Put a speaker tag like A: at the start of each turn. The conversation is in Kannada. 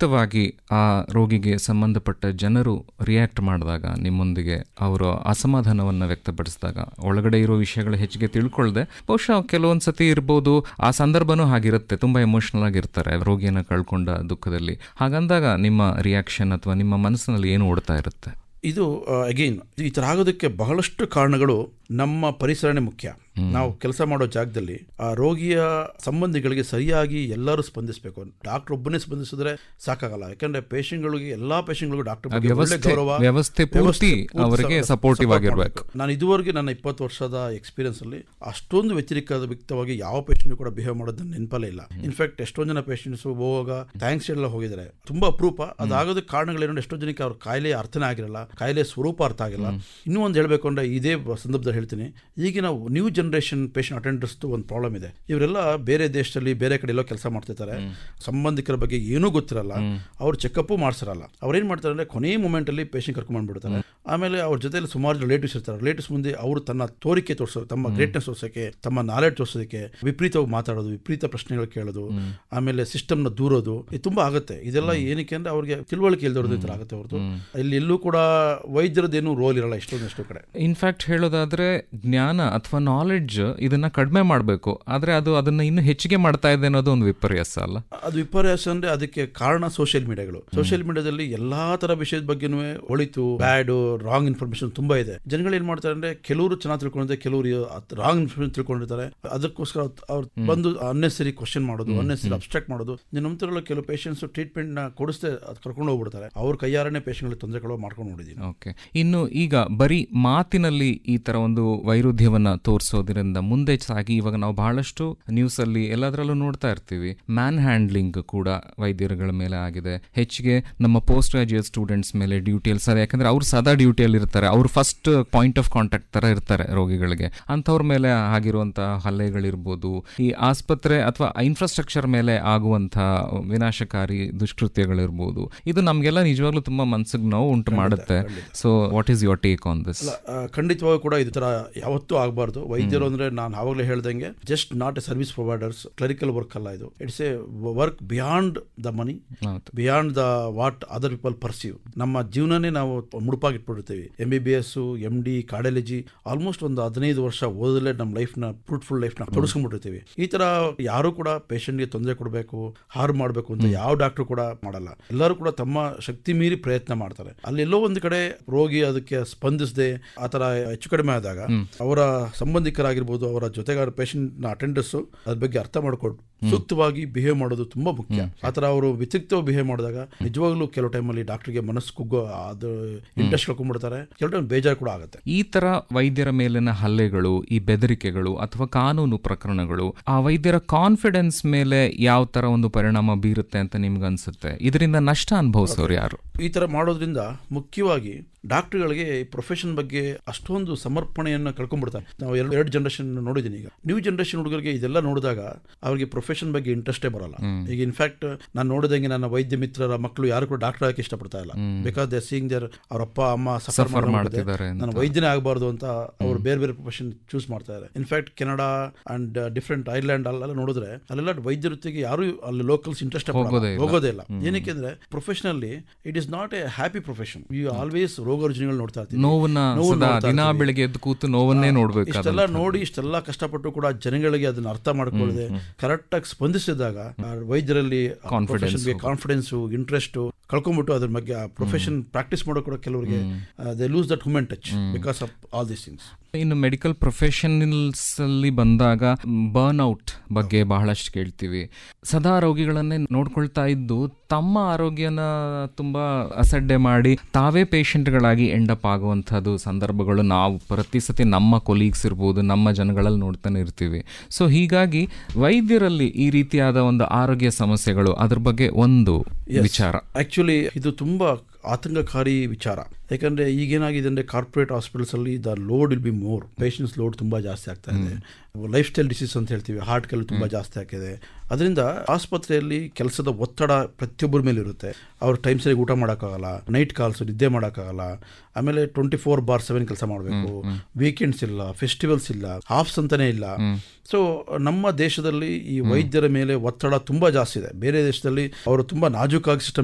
A: ವ್ಯತಿರಿಕ್ತವಾಗಿ ಆ ರೋಗಿಗೆ ಸಂಬಂಧಪಟ್ಟ ಜನರು ರಿಯಾಕ್ಟ್ ಮಾಡಿದಾಗ ನಿಮ್ಮೊಂದಿಗೆ ಅವರು ಅಸಮಾಧಾನವನ್ನು ವ್ಯಕ್ತಪಡಿಸಿದಾಗ ಒಳಗಡೆ ಇರೋ ವಿಷಯಗಳು ಹೆಚ್ಚಿಗೆ ತಿಳ್ಕೊಳ್ದೆ ಬಹುಶಃ ಕೆಲವೊಂದು ಸತಿ ಇರ್ಬೋದು ಆ ಸಂದರ್ಭನೂ ಹಾಗಿರುತ್ತೆ ತುಂಬ ಎಮೋಷನಲ್ ಆಗಿರ್ತಾರೆ ರೋಗಿಯನ್ನು ಕಳ್ಕೊಂಡ ದುಃಖದಲ್ಲಿ ಹಾಗಂದಾಗ ನಿಮ್ಮ ರಿಯಾಕ್ಷನ್ ಅಥವಾ ನಿಮ್ಮ ಮನಸ್ಸಿನಲ್ಲಿ ಏನು ಓಡ್ತಾ ಇರುತ್ತೆ
B: ಇದು ಅಗೈನ್ ಈ ಥರ ಆಗೋದಕ್ಕೆ ಬಹಳಷ್ಟು ಕಾರಣಗಳು ನಮ್ಮ ಪರಿಸರನೇ ಮುಖ್ಯ ನಾವು ಕೆಲಸ ಮಾಡೋ ಜಾಗದಲ್ಲಿ ಆ ರೋಗಿಯ ಸಂಬಂಧಿಗಳಿಗೆ ಸರಿಯಾಗಿ ಎಲ್ಲರೂ ಸ್ಪಂದಿಸಬೇಕು ಡಾಕ್ಟರ್ ಒಬ್ಬನೇ ಸ್ಪಂದಿಸಿದ್ರೆ ಸಾಕಾಗಲ್ಲ ಯಾಕಂದ್ರೆ ಪೇಷಂಟ್ಗಳಿಗೆ ಎಲ್ಲಾ ಪೇಷಂಟ್ಗಳಿಗೂ ಡಾಕ್ಟರ್ ಬಗ್ಗೆ ಒಳ್ಳೆ
A: ವ್ಯವಸ್ಥೆ-
B: ಗೌರವ
A: ವ್ಯವಸ್ಥೆ ಪೂರ್ತಿ ಅವರಿಗೆ
B: ಸ-
A: supportive
B: support
A: ಆಗಿರ್ಬೇಕು.
B: ಮಾಡ್ಬೇಕು. ನಾನು ಇದುವರೆಗೆ ನನ್ನ ಇಪ್ಪತ್ತು ವರ್ಷದ ಎಕ್ಸ್ಪೀರಿಯನ್ಸ್ ಅಲ್ಲಿ ಅಷ್ಟೊಂದು ವ್ಯತಿರಿಕ್ತ ವ್ಯಕ್ತವಾಗಿ ಯಾವ ಪೇಷಂಟ್ ಕೂಡ ಬಿಹೇವ್ ಮಾಡೋದು ನೆನಪಲ್ಲೇ ಇಲ್ಲ ಇನ್ಫ್ಯಾಕ್ಟ್ ಎಷ್ಟೊಂದು ಜನ ಪೇಷಂಟ್ಸ್ ಹೋಗುವಾಗ ಥ್ಯಾಂಕ್ಸ್ ಎಲ್ಲ ಹೋಗಿದ್ದಾರೆ ತುಂಬಾ ಅಪರೂಪ ಅದಾಗೋದಕ್ಕೆ ಕಾರಣಗಳೇನು ಎಷ್ಟೋ ಜನಕ್ಕೆ ಅವ್ರ ಕಾಯಿಲೆ ಅರ್ಥನೇ ಆಗಿರಲ್ಲ ಕಾಯಿಲೆ ಸ್ವರೂಪ ಅರ್ಥ ಆಗಿಲ್ಲ ಇನ್ನೂ ಒಂದು ಹೇಳಬೇಕು ಅಂದ್ರೆ ಇದೇ ಸಂದರ್ಭದಲ್ಲಿ ಹೇಳ್ತೀನಿ ಈಗಿನ ನ್ಯೂ ಜನರೇಷನ್ ಪೇಷಂಟ್ ಅಟೆಂಡರ್ಸ್ ಒಂದು ಪ್ರಾಬ್ಲಮ್ ಇದೆ ಇವರೆಲ್ಲ ಬೇರೆ ದೇಶದಲ್ಲಿ ಬೇರೆ ಕಡೆ ಎಲ್ಲೋ ಕೆಲಸ ಮಾಡ್ತಿರ್ತಾರೆ ಸಂಬಂಧಿಕರ ಬಗ್ಗೆ ಏನೂ ಗೊತ್ತಿರಲ್ಲ ಅವ್ರು ಚೆಕಪ್ಪು ಮಾಡಿಸಿರಲ್ಲ ಅವ್ರು ಏನು ಮಾಡ್ತಾರೆ ಅಂದ್ರೆ ಕೊನೆ ಮೂಮೆಂಟ್ ಅಲ್ಲಿ ಪೇಷಂಟ್ ಕರ್ಕೊಂಡ್ ಬಂದ್ಬಿಡ್ತಾರೆ ಆಮೇಲೆ ಅವ್ರ ಜೊತೆಲಿ ಸುಮಾರು ರಿಲೇಟಿವ್ಸ್ ಇರ್ತಾರೆ ರಿಲೇಟಿವ್ಸ್ ಮುಂದೆ ಅವರು ತನ್ನ ತೋರಿಕೆ ತೋರಿಸೋದು ತಮ್ಮ ಗ್ರೇಟ್ನೆಸ್ ತೋರ್ಸೋಕೆ ತಮ್ಮ ನಾಲೆಡ್ಜ್ ತೋರಿಸೋದಕ್ಕೆ ವಿಪರೀತವಾಗಿ ಮಾತಾಡೋದು ವಿಪರೀತ ಪ್ರಶ್ನೆಗಳು ಕೇಳೋದು ಆಮೇಲೆ ಸಿಸ್ಟಮ್ನ ದೂರೋದು ಇದು ತುಂಬಾ ಆಗುತ್ತೆ ಇದೆಲ್ಲ ಏನಕ್ಕೆ ಅಂದ್ರೆ ಅವ್ರಿಗೆ ತಿಳುವಳಿಕೆ ಇಲ್ದವ್ರದ್ದು ಈ ಥರ ಆಗುತ್ತೆ ಹೊರತು ಇಲ್ಲಿ ಎಲ್ಲೂ ಕೂಡ ವೈದ್ಯರದ್ದೇನು ರೋಲ್ ಇರಲ್ಲ ಎಷ್ಟೊಂದು ಎಷ್ಟೋ ಕಡೆ
A: ಇನ್ಫ್ಯಾಕ್ಟ್ ಹೇಳೋದಾದ್ರೆ ಜ್ಞಾನ ಅಥವಾ ನಾಲೆಡ್ಜ್ ಇದನ್ನ ಕಡಿಮೆ ಮಾಡಬೇಕು ಆದ್ರೆ ಅದು ಅದನ್ನ ಇನ್ನು ಹೆಚ್ಚಿಗೆ ಮಾಡ್ತಾ ಇದೆ ಅನ್ನೋದು ಒಂದು ವಿಪರ್ಯಾಸ ಅಲ್ಲ
B: ಅದು ವಿಪರ್ಯಾಸ ಅಂದ್ರೆ ಅದಕ್ಕೆ ಕಾರಣ ಸೋಷಿಯಲ್ ಮೀಡಿಯಾಗಳು ಸೋಷಿಯಲ್ ಮೀಡಿಯಾದಲ್ಲಿ ಎಲ್ಲಾ ತರ ವಿಷಯದ ಬಗ್ಗೆನೂ ಒಳಿತು ಬ್ಯಾಡ್ ರಾಂಗ್ ಇನ್ಫಾರ್ಮೇಶನ್ ತುಂಬಾ ಇದೆ ಜನಗಳು ಏನ್ ಮಾಡ್ತಾರೆ ಅಂದ್ರೆ ಕೆಲವರು ಚೆನ್ನಾಗಿ ತಿಳ್ಕೊಂಡಿದ್ದಾರೆ ಕೆಲವರು ರಾಂಗ್ ಇನ್ಫಾರ್ಮೇಶನ್ ತಿಳ್ಕೊಂಡಿರ್ತಾರೆ ಅದಕ್ಕೋಸ್ಕರ ಅವ್ರು ಬಂದು ಅನ್ನೆಸರಿ ಕ್ವಶನ್ ಮಾಡೋದು ಅನ್ನೆಸರಿ ಅಬ್ಸ್ಟ್ರಾಕ್ಟ್ ಮಾಡೋದು ನೀವು ನಂತರ ಕೆಲವು ಪೇಷಂಟ್ಸ್ ಟ್ರೀಟ್ಮೆಂಟ್ ನ ಕೊಡಿಸ್ದೆ ಅದು ಕರ್ಕೊಂಡು ಹೋಗ್ಬಿಡ್ತಾರೆ ಅವ್ರ ಕೈಯಾರನೆ ಪೇಷಂಟ್ಗಳಿಗೆ ತೊಂದರೆಗಳು ಮಾಡ್ಕೊಂಡು ನೋಡಿದೀನಿ
A: ಓಕೆ ಇನ್ನು ಈಗ ಬರೀ ಮಾತಿನಲ್ಲಿ ಈ ತರ ಒಂದು ವೈರುಧ್ಯವನ್ನ ತೋರಿಸೋದ್ರಿಂದ ಮುಂದೆ ಸಾಗಿ ಇವಾಗ ನಾವು ಬಹಳಷ್ಟು ನ್ಯೂಸ್ ಅಲ್ಲಿ ಎಲ್ಲದರಲ್ಲೂ ನೋಡ್ತಾ ಇರ್ತೀವಿ ಮ್ಯಾನ್ ಹ್ಯಾಂಡ್ಲಿಂಗ್ ಕೂಡ ವೈದ್ಯರುಗಳ ಮೇಲೆ ಆಗಿದೆ ಹೆಚ್ಚಿಗೆ ನಮ್ಮ ಪೋಸ್ಟ್ ಗ್ರಾಜುಯೇಟ್ ಸ್ಟೂಡೆಂಟ್ಸ್ ಮೇಲೆ ಡ್ಯೂಟಿಯಲ್ಲಿ ಸರ್ ಯಾಕಂದ್ರೆ ಅವ್ರು ಸದಾ ಡ್ಯೂಟಿಯಲ್ಲಿ ಇರ್ತಾರೆ ಅವ್ರು ಫಸ್ಟ್ ಪಾಯಿಂಟ್ ಆಫ್ ಕಾಂಟ್ಯಾಕ್ಟ್ ತರ ಇರ್ತಾರೆ ರೋಗಿಗಳಿಗೆ ಅಂಥವ್ರ ಮೇಲೆ ಆಗಿರುವಂತಹ ಹಲ್ಲೆಗಳಿರ್ಬೋದು ಈ ಆಸ್ಪತ್ರೆ ಅಥವಾ ಇನ್ಫ್ರಾಸ್ಟ್ರಕ್ಚರ್ ಮೇಲೆ ಆಗುವಂತಹ ವಿನಾಶಕಾರಿ ದುಷ್ಕೃತ್ಯಗಳಿರ್ಬೋದು ಇದು ನಮಗೆಲ್ಲ ನಿಜವಾಗ್ಲೂ ತುಂಬಾ ಮನ್ಸಿಗೆ ನೋವು ಉಂಟು ಮಾಡುತ್ತೆ so what is your take on this
B: ಅಲ್ಲ, ಆ, ಖಂಡಿತವಾಗೂ ಕೂಡ ಇದು ತರ ಯಾವತ್ತೂ ಆಗಬಾರ್ದು ವೈದ್ಯರು ಅಂದ್ರೆ ನಾನು ಆವಾಗಲೇ ಹೇಳ್ದಂಗೆ just not a service providers clerical work ಅಲ್ಲ ಇದು it's a work beyond the money
A: ಹೌದು
B: beyond the what other people perceive ನಮ್ಮ ಜೀವನನೇ ನಾವು ಮುಡುಪಾಗಿ ಇಟ್ಬಿಡ್ತೀವಿ M B B S M D cardiology almost ಒಂದು ಹದಿನೈದು ವರ್ಷ ಓದಲೇ ನಮ್ಮ ಲೈಫ್ನ ಫ್ರೂಟ್ಫುಲ್ ಲೈಫ್ನ ತೊಡಸ್ಕೊಂಡ್ಬಿಟ್ಟಿರ್ತೀವಿ ಈ ತರ ಯಾರು ಕೂಡ ಪೇಷಂಟ್ಗೆ ತೊಂದರೆ ಕೊಡಬೇಕು ಹಾರ್ಮ್ ಮಾಡಬೇಕು ಅಂತ ಯಾವ ಡಾಕ್ಟರ್ ಕೂಡ ಮಾಡಲ್ಲ ಎಲ್ಲರೂ ಕೂಡ ತಮ್ಮ ಶಕ್ತಿ ಮೀರಿ ಪ್ರಯತ್ನ ಮಾಡ್ತಾರೆ ಅಲ್ಲೆಲ್ಲೋ ಒಂದು ಕಡೆ ರೋಗಿ ಅದಕ್ಕೆ ಸ್ಪಂದಿಸದೆ ಆ ತರ ಹೆಚ್ಚು ಕಡಿಮೆ ಆದಾಗ ಅವರ ಸಂಬಂಧಿಕರಾಗಿರ್ಬೋದು ಅವರ ಜೊತೆಗಾರ ಪೇಷಂಟ್ ನ ಅಟೆಂಡರ್ಸ್ ಅದ್ರ ಬಗ್ಗೆ ಅರ್ಥ ಮಾಡ್ಕೊಂಡು ಸೂಕ್ತವಾಗಿ ಬಿಹೇವ್ ಮಾಡೋದು ತುಂಬಾ ಮುಖ್ಯ ಆ ತರ ಅವರು ವಿಚಿತ್ರವಾಗಿ ಬಿಹೇವ್ ಮಾಡಿದಾಗ ನಿಜವಾಗ್ಲೂ ಕೆಲವು ಟೈಮಲ್ಲಿ ಡಾಕ್ಟರ್ಗೆ ಮನಸ್ಸು ಕುಗ್ಗೋ ಅದು ಇಂಟ್ರೆಸ್ಟ್ ಕಳ್ಕೊಂಡ್ಬಿಡ್ತಾರೆ ಕೆಲವು ಟೈಮ್ ಬೇಜಾರು ಕೂಡ ಆಗುತ್ತೆ
A: ಈ ತರ ವೈದ್ಯರ ಮೇಲಿನ ಹಲ್ಲೆಗಳು ಈ ಬೆದರಿಕೆಗಳು ಅಥವಾ ಕಾನೂನು ಪ್ರಕರಣಗಳು ಆ ವೈದ್ಯರ ಕಾನ್ಫಿಡೆನ್ಸ್ ಮೇಲೆ ಯಾವ ತರ ಒಂದು ಪರಿಣಾಮ ಬೀರುತ್ತೆ ಅಂತ ನಿಮ್ಗೆ ಅನ್ಸುತ್ತೆ ಇದರಿಂದ ನಷ್ಟ ಅನುಭವಿಸೋರು ಯಾರು
B: ಈ ತರ ಮಾಡೋದ್ರಿಂದ ಮುಖ್ಯವಾಗಿ ಡಾಕ್ಟರ್ಗಳಿಗೆ ಈ ಪ್ರೊಫೆಷನ್ ಬಗ್ಗೆ ಅಷ್ಟೊಂದು ಸಮರ್ಪಣೆಯನ್ನು ಕಳ್ಕೊಂಡ್ಬಿಡ್ತಾರೆ ನಾವು ಎರಡು ಎರಡು ಜನರೇಷನ್ ನೋಡಿದ್ದೀನಿ ಈಗ ನ್ಯೂ ಜನರೇಷನ್ ಹುಡುಗರಿಗೆ ಇದೆಲ್ಲ ನೋಡಿದಾಗ ಅವ್ರಿಗೆ ಪ್ರೊಫೆಷನ್ ಬಗ್ಗೆ ಇಂಟ್ರೆಸ್ಟೇ ಬರಲ್ಲ ಈಗ ಇನ್ಫ್ಯಾಕ್ಟ್ ನಾನು ನೋಡಿದಂಗೆ ನನ್ನ ವೈದ್ಯ ಮಿತ್ರರ ಮಕ್ಕಳು ಯಾರು ಕೂಡ ಡಾಕ್ಟರ್ ಆಗಕ್ಕೆ ಇಷ್ಟಪಡ್ತಾ ಇಲ್ಲ ಬಿಕಾಸ್ ದೇ ಸೀಯಿಂಗ್ ದೇರ್ ಅವ್ರ ಅಪ್ಪ ಅಮ್ಮ
A: Suffer
B: ಸಫರ್
A: ಮಾಡ್ತಿದ್ದಾರೆ ಅಂತ.
B: ನಾನು ವೈದ್ಯನೇ ಆಗಬಾರ್ದು ಅಂತ ಅವರು ಬೇರೆ ಬೇರೆ ಪ್ರೊಫೆಷನ್ ಚೂಸ್ ಮಾಡ್ತಾ ಇದ್ದಾರೆ in fact Canada and different Ireland ಅಲ್ಲೆಲ್ಲ ನೋಡಿದ್ರೆ ಅಲ್ಲೆಲ್ಲ ವೈದ್ಯ ವೃತ್ತಿಗೆ ಯಾರು ಅಲ್ಲಿ ಲೋಕಲ್ಸ್ ಇಂಟ್ರೆಸ್ಟ್
A: ಹೋಗೋದೇ ಇಲ್ಲ.
B: ಹೋಗೋದೇ ಇಲ್ಲ ಏನಕ್ಕೆ ಅಂದ್ರೆ professionally it is not a happy profession you always ರೋಗ ರುಜಿನಗಳು ನೋಡ್ತಾ ಇರ್ತೀವಿ
A: ನೋವನ್ನ
B: ನೋವು
A: ಸದಾ
B: ನೋಡ್ತಾ
A: ದಿನ
B: ಇರ್ತೀವಿ.
A: ಬೆಳಿಗ್ಗೆ ಎದ್ದು ಕೂತು ನೋವನ್ನೇ ನೋಡ್ಬೇಕು
B: ಇಷ್ಟೆಲ್ಲ ನೋಡಿ ಇಷ್ಟೆಲ್ಲ ಕಷ್ಟಪಟ್ಟು ಕೂಡ ಜನಗಳಿಗೆ ಅದನ್ನ ಅರ್ಥ ಮಾಡ್ಕೊಳ್ಳದೆ ಕರೆಕ್ಟ್ ಆಗಿ ಸ್ಪಂದಿಸಿದಾಗ ಆ ವೈದ್ಯರಲ್ಲಿ
A: Confidence
B: ಕಾನ್ಫಿಡೆನ್ಸ್ ಇಂಟ್ರೆಸ್ಟ್ ಕಳ್ಕೊಂಡ್ಬಿಟ್ಟು ಅದ್ರ ಬಗ್ಗೆ ಪ್ರೊಫೆಷನ್ ಪ್ರಾಕ್ಟೀಸ್ ಮಾಡೋ ಕೂಡ ಕೆಲವರಿಗೆ they lose that human touch because of all these things
A: ಇನ್ನು ಮೆಡಿಕಲ್ ಪ್ರೊಫೆಷನಲ್ಸ್ ಅಲ್ಲಿ ಬಂದಾಗ ಬರ್ನ್ ಔಟ್ ಬಗ್ಗೆ ಬಹಳಷ್ಟು ಕೇಳ್ತೀವಿ ಸದಾ ರೋಗಿಗಳನ್ನೇ ನೋಡ್ಕೊಳ್ತಾ ಇದ್ದು ತಮ್ಮ ಆರೋಗ್ಯನ ತುಂಬಾ ಅಸಡ್ಡೆ ಮಾಡಿ ತಾವೇ ಪೇಷಂಟ್ಗಳಾಗಿ ಎಂಡಪ್ ಆಗುವಂಥದ್ದು ಸಂದರ್ಭಗಳು ನಾವು ಪ್ರತಿ ಸತಿ ನಮ್ಮ ಕೊಲೀಗ್ಸ್ ಇರ್ಬೋದು ನಮ್ಮ ಜನಗಳಲ್ಲಿ ನೋಡ್ತಾನೆ ಇರ್ತೀವಿ ಸೊ ಹೀಗಾಗಿ ವೈದ್ಯರಲ್ಲಿ ಈ ರೀತಿಯಾದ ಒಂದು ಆರೋಗ್ಯ ಸಮಸ್ಯೆಗಳು ಅದ್ರ ಬಗ್ಗೆ ಒಂದು ವಿಚಾರ
B: ಆಕ್ಚುಲಿ ಇದು ತುಂಬಾ ಆತಂಕಕಾರಿ ವಿಚಾರ ಯಾಕಂದ್ರೆ ಈಗೇನಾಗಿದೆ ಅಂದ್ರೆ ಕಾರ್ಪೊರೇಟ್ ಹಾಸ್ಪಿಟಲ್ಸ್ ಅಲ್ಲಿ the load will be more patients load ತುಂಬಾ ಜಾಸ್ತಿ ಆಗ್ತಾ ಇದೆ ಲೈಫ್ ಸ್ಟೈಲ್ ಡಿಸೀಸ್ ಅಂತ ಹೇಳ್ತೀವಿ ಹಾರ್ಟ್ ಕೆಲವು ತುಂಬಾ ಜಾಸ್ತಿ ಆಗಿದೆ ಅದರಿಂದ ಆಸ್ಪತ್ರೆಯಲ್ಲಿ ಕೆಲಸದ ಒತ್ತಡ ಪ್ರತಿಯೊಬ್ಬರ ಮೇಲೆ ಇರುತ್ತೆ ಅವ್ರ ಟೈಮ್ ಸರಿ ಊಟ ಮಾಡೋಕ್ಕಾಗಲ್ಲ ನೈಟ್ ಕಾಲ್ಸ್ ನಿದ್ದೆ ಮಾಡೋಕ್ಕಾಗಲ್ಲ ಆಮೇಲೆ ಟ್ವೆಂಟಿ ಫೋರ್ ಬಾರ್ ಸೆವೆನ್ ಕೆಲಸ ಮಾಡಬೇಕು ವೀಕೆಂಡ್ಸ್ ಇಲ್ಲ ಫೆಸ್ಟಿವಲ್ಸ್ ಇಲ್ಲ ಹಾಫ್ಸ್ ಅಂತಾನೆ ಇಲ್ಲ ಸೊ ನಮ್ಮ ದೇಶದಲ್ಲಿ ಈ ವೈದ್ಯರ ಮೇಲೆ ಒತ್ತಡ ತುಂಬಾ ಜಾಸ್ತಿ ಇದೆ ಬೇರೆ ದೇಶದಲ್ಲಿ ಅವರು ತುಂಬಾ ನಾಜೂಕಾಗಿ ಸಿಸ್ಟಮ್